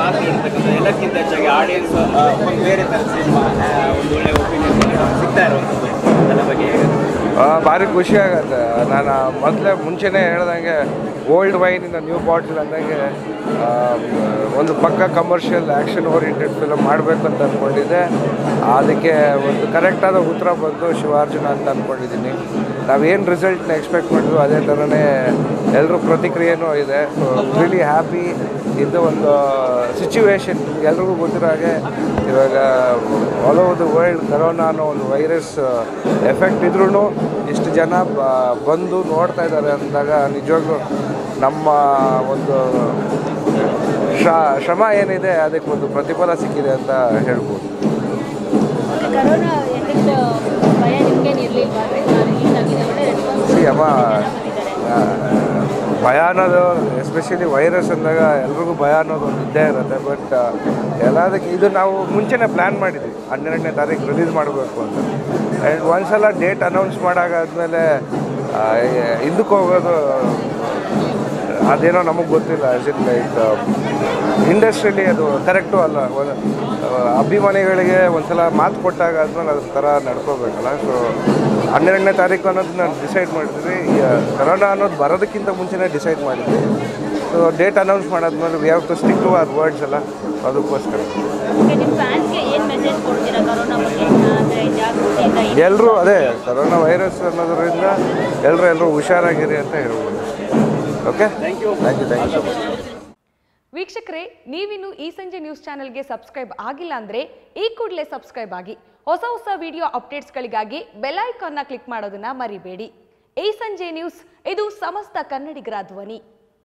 ಪಾತ್ರ ಇರ್ತಕ್ಕಂಥ ಎಲ್ಲಕ್ಕಿಂತ ಹೆಚ್ಚಾಗಿ ಆಡಿಯನ್ಸ್ ಒಂದು ಬೇರೆ ಥರದ ಸಿನಿಮಾ ಒಂದು ಒಳ್ಳೆ ಒಪಿನಿಯನ್ ಸಿಗ್ತಾ ಇರುವಂಥದ್ದು ಅದರ ಬಗ್ಗೆ ಹೇಗೆ ಆ, ಭಾರಿ ಖುಷಿ ಆಗುತ್ತೆ ನಾನು ಮೊದಲೇ ಮುಂಚೆನೇ ಹೇಳ್ದಂಗೆ ಓಲ್ಡ್ ವೈನಿಂದ ನ್ಯೂ ಬಾಟ್ಲ್ ಅಂದಂಗೆ ಆ, ಒಂದು ಪಕ್ಕ ಕಮರ್ಷಿಯಲ್ ಆ್ಯಕ್ಷನ್ ಓರಿಯೆಂಟೆಡ್ ಫಿಲಮ್ ಮಾಡಬೇಕು ಅಂತ ಅಂದ್ಕೊಂಡಿದ್ದೆ ಅದಕ್ಕೆ ಒಂದು ಕರೆಕ್ಟಾದ ಉತ್ತರ ಬಂದು ಶಿವಾರ್ಜುನ ಅಂತ ಅಂದ್ಕೊಂಡಿದ್ದೀನಿ ನಾವೇನು ರಿಸಲ್ಟ್ನ ಎಕ್ಸ್ಪೆಕ್ಟ್ ಮಾಡಿದ್ವು ಅದೇ ಥರನೇ ಎಲ್ಲರೂ ಪ್ರತಿಕ್ರಿಯೆನೂ ಇದೆ ಸೊ ರಿಲಿ ಹ್ಯಾಪಿ ಇದು ಒಂದು ಸಿಚುವೇಶನ್ ಎಲ್ರಿಗೂ ಗೊತ್ತಿರೋ ಹಾಗೆ ಇವಾಗ all over the world corona ಅನ್ನೋ ಒಂದು ವೈರಸ್ ಎಫೆಕ್ಟ್ ಇದ್ರೂ ಇಷ್ಟು ಜನ ಬ- ಬಂದು ನೋಡ್ತಾ ಇದ್ದಾರೆ ಅಂದಾಗ ನಿಜವಾಗ್ಲೂ ನಮ್ಮ ಒಂದು ಶ್ರ- ಶ್ರಮ ಏನಿದೆ ಅದಕ್ಕೆ ಒಂದು ಪ್ರತಿಫಲ ಸಿಕ್ಕಿದೆ ಅಂತ ಹೇಳ್ಬೋದು ಮತ್ತೆ ಕರೋನಾ ಎಫೆಕ್ಟ್ ಭಯ ನಿಮ್ಗೇನು ಇರಲಿಲ್ವಾ ರಿಲೀಸ್ ಆಗಿದೆ ಒಳ್ಳೆ ರೆಸ್ಪಾನ್ಸ್ See, ಅಮ್ಮ ಬಂದಿದ್ದಾರೆ ಆ, ಭಯ ಅನ್ನೋದು ಎಸ್ಪೆಷಲಿ ವೈರಸ್ ಅಂದಾಗ ಎಲ್ರಿಗೂ ಭಯ ಅನ್ನೋದು ಒಂದು ಇದ್ದೇ ಇರುತ್ತೆ ಬಟ್ ಎಲ್ಲದಕ್ಕೆ ಇದು ನಾವು ಮುಂಚೆನೇ ಪ್ಲ್ಯಾನ್ ಮಾಡಿದ್ವಿ ಹನ್ನೆರಡನೇ ತಾರೀಕು ರಿಲೀಸ್ ಮಾಡಬೇಕು ಅಂತ ಆ್ಯಂಡ್ ಒಂದ್ಸಲ ಡೇಟ್ ಅನೌನ್ಸ್ ಮಾಡಾಗಾದ್ಮೇಲೆ ಆ, ಹಿಂದಕ್ಕೆ ಹೋಗೋದು ಅದೇನೋ ನಮಗೆ ಗೊತ್ತಿಲ್ಲ ಆಸ್ ಇನ್ ಲೈಕ್ ಇಂಡಸ್ಟ್ರಿಯಲ್ಲಿ ಅದು ಕರೆಕ್ಟು ಅಲ್ಲ ಒಂದು ಆ, ಅಭಿಮಾನಿಗಳಿಗೆ ಒಂದ್ಸಲ ಮಾತು ಕೊಟ್ಟಾಗ ಆದ್ಮೇಲೆ ಅದ್ರ ಥರ ನಡ್ಕೋಬೇಕಲ್ಲ ಸೊ ಹನ್ನೆರಡನೇ ತಾರೀಕು ಅನ್ನೋದು ನಾನು ಡಿಸೈಡ್ ಮಾಡಿದ್ವಿ ಈ, ಆ, ಕರೋನಾ ಅನ್ನೋದು ಬರೋದಕ್ಕಿಂತ ಮುಂಚೆನೇ ಡಿಸೈಡ್ ಮಾಡಿದ್ವಿ ಸೊ ಡೇಟ್ ಅನೌನ್ಸ್ ಮಾಡಾದ್ಮೇಲೆ we have to stick to our words ಎಲ್ಲ ಅದಕ್ಕೋಸ್ಕರ ಓಕೆ ನಿಮ್ಮ ಫ್ಯಾನ್ಸ್ಗೆ ಏನು ಮೆಸೇಜ್ ಕೊಡ್ತೀರಾ ಕರೋನಾ ಬಗ್ಗೆ ಅಂದರೆ ಜಾಗೃತಿಯಿಂದ ಏನು ಎಲ್ಲರೂ ಅದೇ ಕರೋನಾ ವೈರಸ್ ಅನ್ನೋದರಿಂದ ಎಲ್ಲರೂ ಎಲ್ಲರೂ ಹುಷಾರಾಗಿರಿ ಅಂತ ಹೇಳ್ಬೋದು okay thank you thank you thank you so much ವೀಕ್ಷಕರೇ ನೀವಿನ್ನು ಈ ಸಂಜೆ ನ್ಯೂಸ್ ಚಾನೆಲ್ಗೆ ಸಬ್ಸ್ಕ್ರೈಬ್ ಆಗಿಲ್ಲ ಅಂದ್ರೆ ಈ ಕೂಡಲೇ ಸಬ್ಸ್ಕ್ರೈಬ್ ಆಗಿ ಹೊಸ ಹೊಸ ವಿಡಿಯೋ ಅಪ್ಡೇಟ್ಸ್ಗಳಿಗಾಗಿ ಬೆಲ್ ಐಕಾನ್ನ ಕ್ಲಿಕ್ ಮಾಡೋದನ್ನ ಮರಿಬೇಡಿ ಈ ಸಂಜೆ ನ್ಯೂಸ್ ಇದು ಸಮಸ್ತ ಕನ್ನಡಿಗರ ಧ್ವನಿ